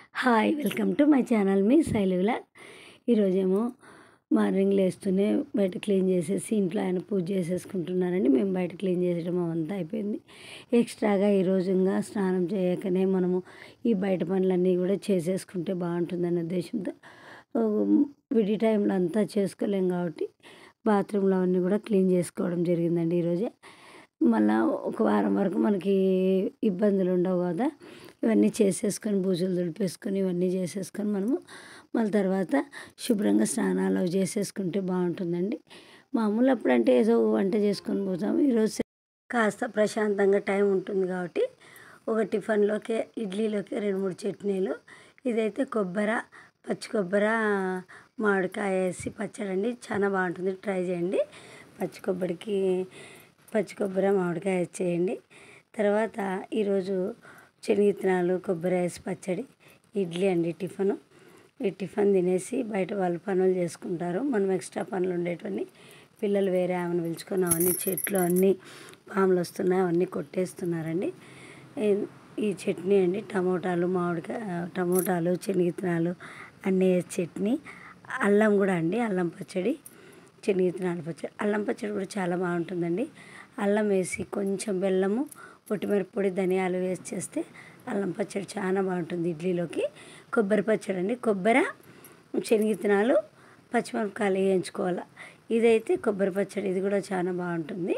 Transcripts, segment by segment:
hi welcome to my channel మీ శైలుల ఈరోజేమో మార్నింగ్ లేస్తూనే బయట క్లీన్ చేసేసి ఇంట్లో ఆయన పూజ చేసేసుకుంటున్నారండి మేము బయట క్లీన్ చేసేయడం అంతా అయిపోయింది ఎక్స్ట్రాగా ఈరోజు ఇంకా స్నానం చేయకనే మనము ఈ బయట పనులన్నీ కూడా చేసేసుకుంటే బాగుంటుందనే ఉద్దేశంతో ఆ, విడి టైంలో అంతా చేసుకోలేం కాబట్టి బాత్రూంలో అవన్నీ కూడా క్లీన్ చేసుకోవడం జరిగిందండి ఈరోజే మళ్ళా ఒక వారం వరకు మనకి ఇబ్బందులు ఉండవు కదా ఇవన్నీ చేసేసుకొని బూజులు దులిపేసుకొని ఇవన్నీ చేసేసుకొని మనము మళ్ళీ తర్వాత శుభ్రంగా స్నానాలు అవి చేసేసుకుంటే బాగుంటుందండి మామూలు అప్పుడంటే ఏదో వంట చేసుకొని పోతాం ఈరోజు కాస్త ప్రశాంతంగా టైం ఉంటుంది కాబట్టి ఒక టిఫిన్లోకి ఇడ్లీలోకి రెండు మూడు చట్నీలు ఇదైతే కొబ్బరి పచ్చి కొబ్బరి మామిడికాయ వేసి పచ్చడి అండి చాలా బాగుంటుంది ట్రై చేయండి పచ్చి కొబ్బరికి పచ్చి కొబ్బరి మామిడికాయ వేసి చేయండి తర్వాత ఈరోజు శనగిత్తనాలు కొబ్బరి వేసి పచ్చడి ఇడ్లీ అండి టిఫిన్ ఈ టిఫిన్ తినేసి బయట వాళ్ళు పనులు చేసుకుంటారు మనం ఎక్స్ట్రా పనులు ఉండేటివన్నీ పిల్లలు వేరే ఆమెను పిలుచుకొని అవన్నీ చెట్లు అన్నీ పాములు వస్తున్నాయి అవన్నీ కొట్టేస్తున్నారండి ఈ- ఈ చట్నీ అండి టమోటాలు మామిడికాయ టమోటాలు శనగిత్తనాలు అన్నీ వేసి చట్నీ అల్లం కూడా అండి అల్లం పచ్చడి శనగిత్తనాల పచ్చడి అల్లం పచ్చడి కూడా చాలా బాగుంటుందండి అల్లం వేసి కొంచెం బెల్లము పొట్టిమిరపొడి ధనియాలు వేసి చేస్తే అల్లం పచ్చడి చాలా బాగుంటుంది ఇడ్లీలోకి కొబ్బరి పచ్చడి అండి కొబ్బరి శనగిత్తనాలు పచ్చిమిరపకాయలు వేయించుకోవాలి ఇదైతే కొబ్బరి పచ్చడి ఇది కూడా చాలా బాగుంటుంది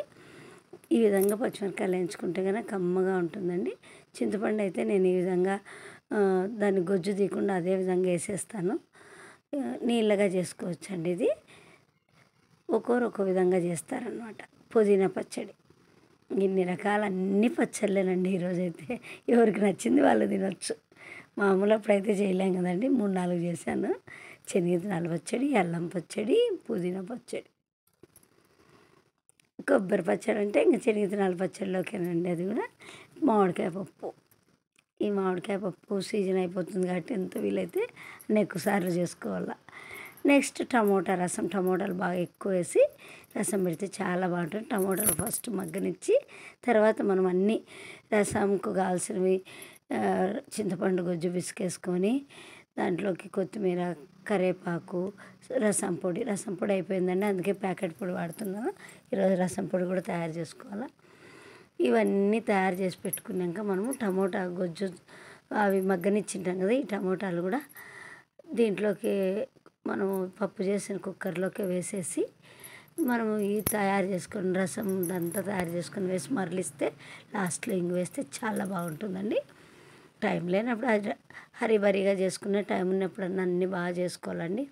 ఈ విధంగా పచ్చిమిరపకాయలు వేయించుకుంటే కనుక కమ్మగా ఉంటుందండి చింతపండు అయితే నేను ఈ విధంగా ఆ, దాన్ని గొజ్జు తీయకుండా అదే విధంగా వేసేస్తాను ఆ, నీళ్ళగా చేసుకోవచ్చండి ఇది ఒక్కొరు ఒక్కో విధంగా చేస్తారనమాట పుదీనా పచ్చడి ఇన్ని రకాల అన్ని పచ్చళ్ళేనండి ఈరోజైతే ఎవరికి నచ్చింది వాళ్ళు తినొచ్చు మామూలు అప్పుడైతే చేయలేం కదండి మూడు నాలుగు చేశాను శనగిత్తనాల పచ్చడి అల్లం పచ్చడి పుదీనా పచ్చడి కొబ్బరి పచ్చడి అంటే ఇంకా శనగిత్తనాల పచ్చడిలోకేనండి అది కూడా మామిడికాయ పప్పు ఈ మామిడికాయ పప్పు సీజన్ అయిపోతుంది కాబట్టి ఎంత వీలైతే అన్ని ఎక్కువ సార్లు చేసుకోవాలా నెక్స్ట్ టమోటా రసం టమోటాలు బాగా ఎక్కువ వేసి రసం పెడితే చాలా బాగుంటుంది టమోటాలు ఫస్ట్ మగ్గనిచ్చి తర్వాత మనం అన్ని రసంకు కావాల్సినవి ఆ, చింతపండు గుజ్జు పిసికేసుకొని దాంట్లోకి కొత్తిమీర కరివేపాకు రసం పొడి రసం పొడి అయిపోయిందండి అందుకే ప్యాకెట్ పొడి వాడుతున్నాను ఈరోజు రసం పొడి కూడా తయారు చేసుకోవాలా ఇవన్నీ తయారు చేసి పెట్టుకున్నాక మనము టమోటా గొజ్జు అవి మగ్గనిచ్చింటాం కదా ఈ టమోటాలు కూడా దీంట్లోకి మనము పప్పు చేసిన కుక్కర్లోకి వేసేసి మనము ఈ తయారు చేసుకొని రసం అంతా తయారు చేసుకొని వేసి మరలిస్తే లాస్ట్లో ఇంగు వేస్తే చాలా బాగుంటుందండి టైం లేనప్పుడు అది హరిబరిగా చేసుకునే టైం ఉన్నప్పుడన్నా అన్నీ బాగా చేసుకోవాలండి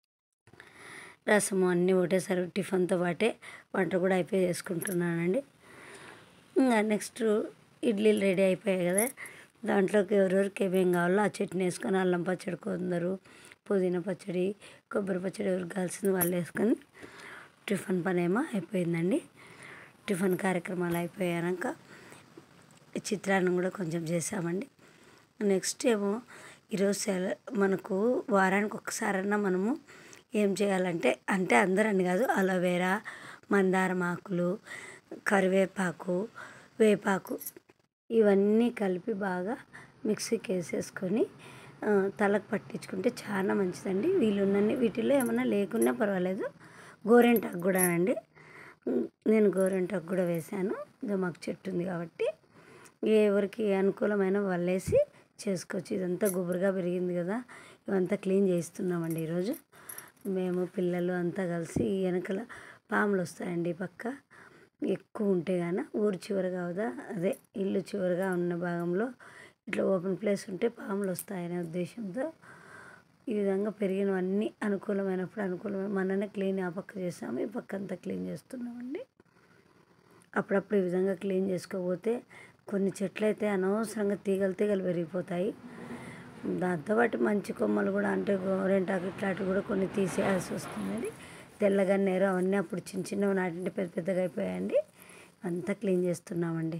రసము అన్నీ ఒకటేసారి టిఫిన్తో పాటే వంట కూడా అయిపోయి చేసుకుంటున్నానండి ఇంకా నెక్స్ట్ ఇడ్లీలు రెడీ అయిపోయాయి కదా దాంట్లోకి ఎవరెవరికి ఏమేం కావాలో ఆ చట్నీ వేసుకొని అల్లం పచ్చడి కొందరు పుదీనా పచ్చడి కొబ్బరి పచ్చడి ఎవరికి కావాల్సింది వాళ్ళు వేసుకొని టిఫిన్ పని ఏమో అయిపోయిందండి టిఫిన్ కార్యక్రమాలు అయిపోయాక చిత్రాన్నం కూడా కొంచెం చేసామండి నెక్స్ట్ ఏమో ఈరోజు సెల మనకు వారానికి ఒకసారన్నా మనము ఏం చేయాలంటే అంటే అందరని కాదు అలోవేరా మందారం ఆకులు కరివేపాకు వేపాకు ఇవన్నీ కలిపి బాగా మిక్సీకి వేసేసుకొని ఆ, తలకు పట్టించుకుంటే చాలా మంచిదండి వీళ్ళున్నన్ని వీటిలో ఏమన్నా లేకున్నా పర్వాలేదు గోరెంటాకు కూడా అండి ఉమ్, నేను గోరెంటాకు కూడా వేశాను ఇదో మాకు చెట్టు ఉంది కాబట్టి ఎవరికి అనుకూలమైన వాళ్ళేసి చేసుకోవచ్చు ఇదంతా గుబురుగా పెరిగింది కదా ఇవంతా క్లీన్ చేస్తున్నామండి ఈరోజు మేము పిల్లలు అంతా కలిసి ఈ వెనకల పాములు వస్తాయండి ఈ పక్క ఎక్కువ ఉంటే గాన ఊరు చివరగా అవుదా అదే ఇల్లు చివరగా ఉన్న భాగంలో ఇట్లా ఓపెన్ ప్లేస్ ఉంటే పాములు వస్తాయనే ఉద్దేశంతో ఈ విధంగా పెరిగినవన్నీ అనుకూలమైనప్పుడు అనుకూలమైన మననే క్లీన్ ఆ పక్క చేసాము ఈ పక్క అంతా క్లీన్ చేస్తున్నామండి అప్పుడప్పుడు ఈ విధంగా క్లీన్ చేసుకోకపోతే కొన్ని చెట్లు అయితే అనవసరంగా తీగలు తీగలు పెరిగిపోతాయి దాంతోపాటు మంచి కొమ్మలు కూడా అంటే గోరెంటాకు ఇట్లాంటివి కూడా కొన్ని తీసేయాల్సి వస్తుందండి తెల్లగన్నేరు అవన్నీ అప్పుడు చిన్న చిన్నవి నాటింటే పెద్ద పెద్దగా అయిపోయాయండి అంతా క్లీన్ చేస్తున్నామండి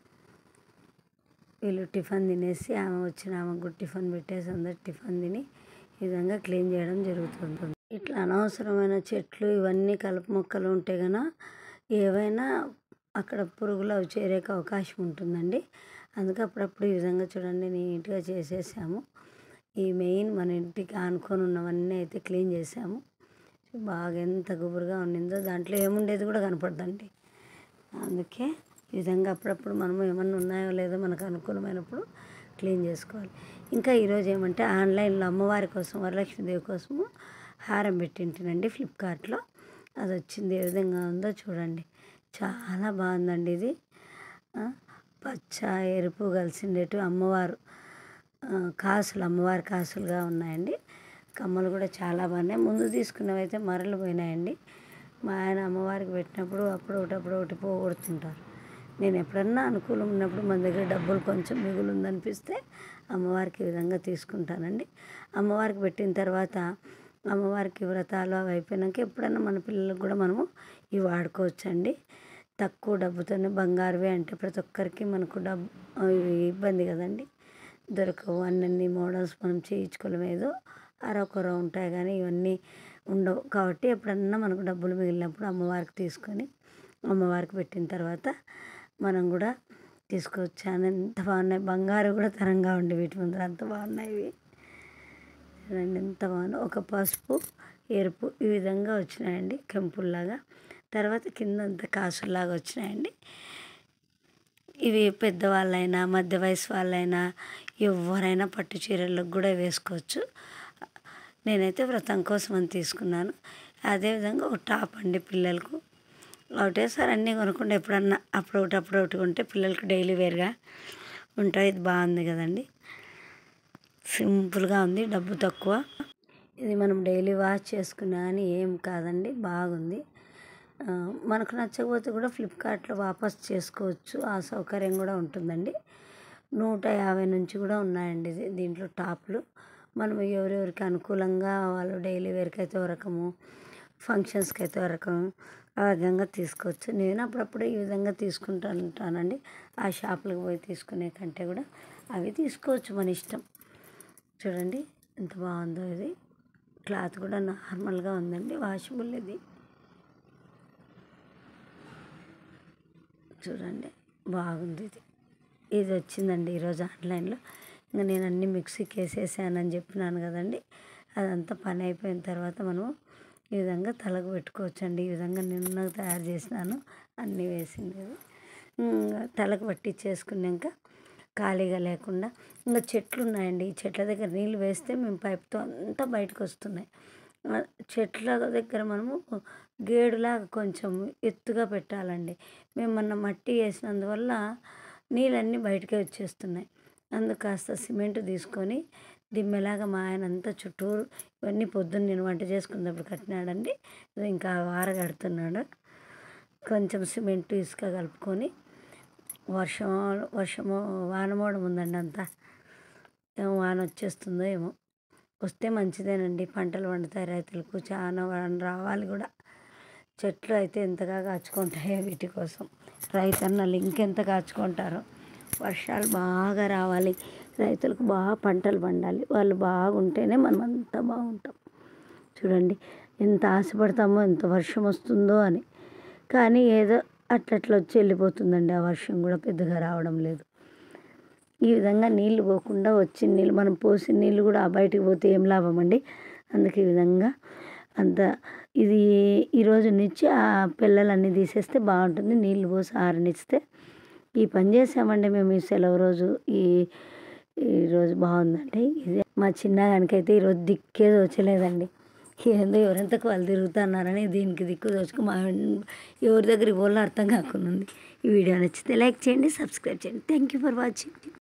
వీళ్ళు టిఫిన్ తినేసి ఆమె వచ్చిన ఆమెకు కూడా టిఫిన్ పెట్టేసి అందరు టిఫిన్ తిని ఈ విధంగా క్లీన్ చేయడం జరుగుతుంటుంది ఇట్లా అనవసరమైన చెట్లు ఇవన్నీ కలుపు మొక్కలు ఉంటే గన ఏవైనా అక్కడ పురుగులు అవి చేరేకి అవకాశం ఉంటుందండి అందుకే అప్పుడప్పుడు ఈ విధంగా చూడండి నీట్గా చేసేసాము ఈ మెయిన్ మన ఇంటికి ఆనుకొని ఉన్నవన్నీ అయితే క్లీన్ చేసాము బాగా ఎంత గుబురుగా ఉండిందో దాంట్లో ఏముండేది కూడా కనపడదండి అందుకే ఈ విధంగా అప్పుడప్పుడు మనము ఏమన్నా ఉన్నాయో లేదో మనకు అనుకూలమైనప్పుడు క్లీన్ చేసుకోవాలి ఇంకా ఈరోజు ఏమంటే ఆన్లైన్లో అమ్మవారి కోసం వరలక్ష్మీదేవి కోసము హారం పెట్టింటినండి ఫ్లిప్కార్ట్లో అది వచ్చింది ఏ విధంగా ఉందో చూడండి చాలా బాగుందండి ఇది ఆ, పచ్చ ఎరుపు కలిసిండేటు అమ్మవారు ఆ, కాసులు అమ్మవారి కాసులుగా ఉన్నాయండి కమ్మలు కూడా చాలా బాగున్నాయి ముందు తీసుకున్నవి అయితే మరలు పోయినాయండి మా ఆయన అమ్మవారికి పెట్టినప్పుడు అప్పుడు ఒకటి అప్పుడు ఒకటి పోగొడుతుంటారు నేను ఎప్పుడన్నా అనుకూలం ఉన్నప్పుడు మన దగ్గర డబ్బులు కొంచెం మిగులు ఉందనిపిస్తే అమ్మవారికి ఈ విధంగా తీసుకుంటానండి అమ్మవారికి పెట్టిన తర్వాత అమ్మవారికి వ్రతాలు అవి అయిపోయినాక ఎప్పుడైనా మన పిల్లలకు కూడా మనము ఇవి వాడుకోవచ్చండి తక్కువ డబ్బుతోనే బంగారువే అంటే ప్రతి ఒక్కరికి మనకు డబ్బు ఇవి ఇబ్బంది కదండి దొరకవు అన్నీ మోడల్స్ మనం చేయించుకోవడం ఏదో అరకొర ఉంటాయి కానీ ఇవన్నీ ఉండవు కాబట్టి ఎప్పుడన్నా మనకు డబ్బులు మిగిలినప్పుడు అమ్మవారికి తీసుకొని అమ్మవారికి పెట్టిన తర్వాత మనం కూడా తీసుకొచ్చాను ఎంత బాగున్నాయి బంగారు కూడా తరంగా ఉండి వీటి ముందర అంత బాగున్నాయి ఇవి చూడండి ఎంత బాగుంది ఒక పసుపు ఎరుపు ఈ విధంగా వచ్చినాయండి కెంపుల్లాగా తర్వాత కిందంతా కాసుల్లాగా వచ్చినాయండి ఇవి పెద్దవాళ్ళైనా మధ్య వయసు వాళ్ళైనా ఎవరైనా పట్టు చీరలకు కూడా వేసుకోవచ్చు నేనైతే వ్రతం కోసం అని తీసుకున్నాను అదేవిధంగా ఒక టాప్ అండి పిల్లలకు ఒకటేసారి అన్నీ కొనుక్కుంటే ఎప్పుడన్నా అప్పుడు ఒకటి అప్పుడు ఒకటి కొంటే పిల్లలకి డైలీ వేర్గా ఉంటాయి ఇది బాగుంది కదండి సింపుల్గా ఉంది డబ్బు తక్కువ ఇది మనం డైలీ వాష్ చేసుకున్నా కానీ ఏం కాదండి బాగుంది ఆ, మనకు నచ్చకపోతే కూడా ఫ్లిప్కార్ట్లో వాపస్ చేసుకోవచ్చు ఆ సౌకర్యం కూడా ఉంటుందండి నూట యాభై నుంచి కూడా ఉన్నాయండి ఇది దీంట్లో టాప్లు మనం ఎవరెవరికి అనుకూలంగా వాళ్ళు డైలీ వేర్కి అయితే ఒక రకము ఫంక్షన్స్కి అయితే ఒక రకం ఆ విధంగా తీసుకోవచ్చు నేను అప్పుడప్పుడు ఈ విధంగా తీసుకుంటూ ఉంటానండి ఆ షాపులకు పోయి తీసుకునే కంటే కూడా అవి తీసుకోవచ్చు మన ఇష్టం చూడండి ఎంత బాగుందో ఇది క్లాత్ కూడా నార్మల్గా ఉందండి వాషబుల్ ఇది చూడండి బాగుంది ఇది ఇది వచ్చిందండి ఈరోజు ఆన్లైన్లో ఇంకా నేను అన్ని మిక్సీకి వేసేసానని చెప్పినాను కదండి అదంతా పని అయిపోయిన తర్వాత మనం ఈ విధంగా తలకు పెట్టుకోవచ్చండి ఈ విధంగా నిన్న తయారు చేసినాను అన్నీ వేసింది ఇంకా తలకు పట్టించేసుకున్నాక ఖాళీగా లేకుండా ఇంకా చెట్లు ఉన్నాయండి ఈ చెట్ల దగ్గర నీళ్ళు వేస్తే మేము పైప్తో అంతా బయటకు వస్తున్నాయి ఆ చెట్ల దగ్గర మనము గేడులాగా కొంచెం ఎత్తుగా పెట్టాలండి మేము మొన్న మట్టి వేసినందువల్ల నీళ్ళన్నీ బయటకే వచ్చేస్తున్నాయి అందుకు కాస్త సిమెంట్ తీసుకొని దిమ్మెలాగా మా ఆయన అంతా చుట్టూరు ఇవన్నీ పొద్దున్న నేను వంట చేసుకున్నప్పుడు కట్టినాడండి ఇది ఇంకా వార కడుతున్నాడు కొంచెం సిమెంట్ ఇసుక కలుపుకొని వర్షం వర్షము వానమోడం ఉందండి అంతా ఏమో వాన వచ్చేస్తుందో ఏమో వస్తే మంచిదేనండి పంటలు పండుతాయి రైతులకు చాలా వాన రావాలి కూడా చెట్లు అయితే ఎంతగా కాచుకుంటాయో వీటి కోసం రైతన్నలు ఇంకెంత కాచుకుంటారో వర్షాలు బాగా రావాలి రైతులకు బాగా పంటలు పండాలి వాళ్ళు బాగుంటేనే మనం అంతా బాగుంటాం చూడండి ఎంత ఆశపడతామో ఎంత వర్షం వస్తుందో అని కానీ ఏదో అట్లట్లా వచ్చి వెళ్ళిపోతుందండి ఆ వర్షం కూడా పెద్దగా రావడం లేదు ఈ విధంగా నీళ్లు పోకుండా వచ్చిన నీళ్ళు మనం పోసిన నీళ్ళు కూడా బయటికి పోతే ఏం లాభం అండి అందుకే ఈ విధంగా అంత ఇది ఈరోజు నుంచి ఆ పిల్లలన్నీ తీసేస్తే బాగుంటుంది నీళ్ళు పోసి ఆరనిస్తే ఈ పని చేసామండి మేము ఈ సెలవు రోజు ఈ ఈరోజు బాగుందండి ఇది మా చిన్నగానికైతే ఈరోజు దిక్కే దోచలేదండి ఏందో ఎవరెంతకు వాళ్ళు తిరుగుతున్నారని దీనికి దిక్కు దోచుకు మా ఎవరి దగ్గరికి పోలో అర్థం కాకుండా ఉంది ఈ వీడియో నచ్చితే లైక్ చేయండి సబ్స్క్రైబ్ చేయండి థ్యాంక్ యూ ఫర్ వాచింగ్